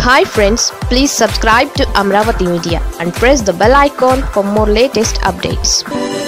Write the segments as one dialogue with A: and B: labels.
A: hi friends please subscribe to Amaravati media and press the bell icon for more latest updates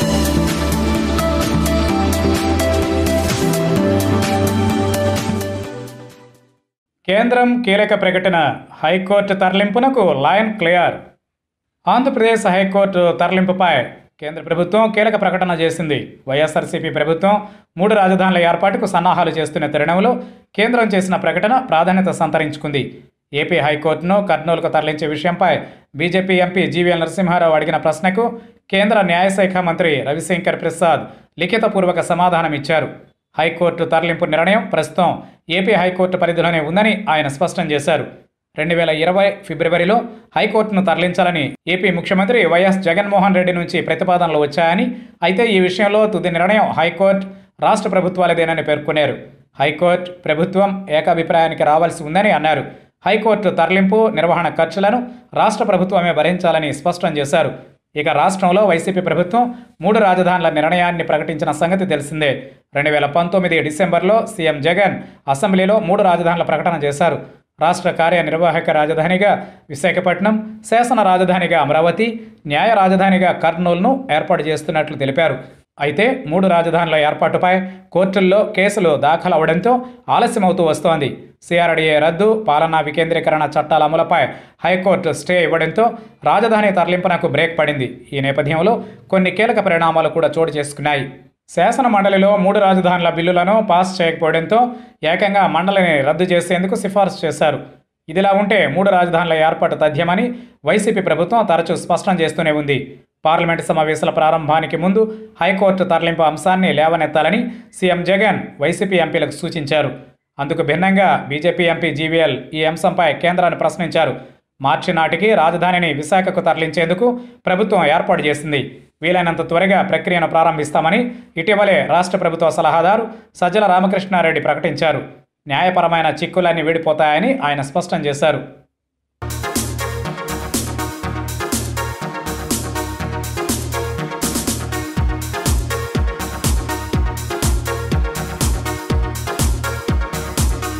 B: కేంద్రం కీలక ప్రకటన high court తరలింపునకు line clear Andhra Pradesh high court తరలింపుపై కేంద్ర ప్రభుత్వం కీలక ప్రకటన చేసింది వైఎస్ఆర్సీపీ ప్రభుత్వం మూడు రాజధానుల ఏర్పాటుకు సన్నాహాలు చేస్తున్న తరుణంలో కేంద్రం చేసిన ప్రకటన ప్రాధాన్యత సంతరించుకుంది ఏపీ హైకోర్టును కర్నూలుకు తరలించే విషయంపై బీజేపీ ఎంపీ జీవీఎల్ నరసింహారావు అడిగిన ప్రశ్నకు కేంద్ర న్యాయశాఖ మంత్రి రవిశంకర్ ప్రసాద్ లిఖితపూర్వక సమాధానం ఇచ్చారు హైకోర్టు తరలింపు నిర్ణయం ప్రస్తుతం ఏపీ హైకోర్టు పరిధిలోనే ఉందని ఆయన స్పష్టం చేశారు రెండు వేల ఇరవై ఫిబ్రవరిలో హైకోర్టును తరలించాలని ఏపీ ముఖ్యమంత్రి వైఎస్ జగన్మోహన్ రెడ్డి నుంచి ప్రతిపాదనలు వచ్చాయని అయితే ఈ విషయంలో తుది నిర్ణయం హైకోర్టు రాష్ట్ర ప్రభుత్వాలదేనని పేర్కొన్నారు హైకోర్టు ప్రభుత్వం ఏకాభిప్రాయానికి రావాల్సి ఉందని అన్నారు హైకోర్టు తరలింపు నిర్వహణ ఖర్చులను రాష్ట్ర ప్రభుత్వమే భరించాలని స్పష్టం చేశారు ఇక రాష్ట్రంలో వైసీపీ ప్రభుత్వం మూడు రాజధానుల నిర్ణయాన్ని ప్రకటించిన సంగతి తెలిసిందే రెండు వేల పంతొమ్మిది డిసెంబర్లో సీఎం జగన్ అసెంబ్లీలో మూడు రాజధానుల ప్రకటన చేశారు రాష్ట్ర కార్యనిర్వాహక రాజధానిగా విశాఖపట్నం శాసన రాజధానిగా అమరావతి న్యాయ రాజధానిగా కర్నూలును ఏర్పాటు చేస్తున్నట్లు తెలిపారు అయితే మూడు రాజధానుల ఏర్పాటుపై కోర్టుల్లో కేసులు దాఖలవడంతో ఆలస్యమవుతూ వస్తోంది సిఆర్డీఏ రద్దు పాలనా వికేంద్రీకరణ చట్టాల అమలుపై హైకోర్టు స్టే ఇవ్వడంతో రాజధాని తరలింపునకు బ్రేక్ పడింది ఈ నేపథ్యంలో కొన్ని కీలక పరిణామాలు కూడా చోటు చేసుకున్నాయి శాసన మండలిలో మూడు రాజధానుల బిల్లులను పాస్ చేయకపోవడంతో ఏకంగా మండలిని రద్దు చేసేందుకు సిఫార్సు చేశారు ఇదిలా ఉంటే మూడు రాజధానుల ఏర్పాటు తథ్యమని వైసీపీ ప్రభుత్వం తరచూ స్పష్టం చేస్తూనే ఉంది పార్లమెంటు సమావేశాల ప్రారంభానికి ముందు హైకోర్టు తరలింపు అంశాన్ని లేవనెత్తాలని సీఎం జగన్ వైసీపీ ఎంపీలకు సూచించారు అందుకు భిన్నంగా బీజేపీ ఎంపీ జీవీఎల్ ఈ అంశంపై కేంద్రాన్ని ప్రశ్నించారు మార్చి నాటికి రాజధానిని విశాఖకు తరలించేందుకు ప్రభుత్వం ఏర్పాటు చేసింది వీలైనంత త్వరగా ప్రక్రియను ప్రారంభిస్తామని ఇటీవలే రాష్ట్ర ప్రభుత్వ సలహాదారు సజ్జల రామకృష్ణారెడ్డి ప్రకటించారు న్యాయపరమైన చిక్కులన్నీ వీడిపోతాయని ఆయన స్పష్టం చేశారు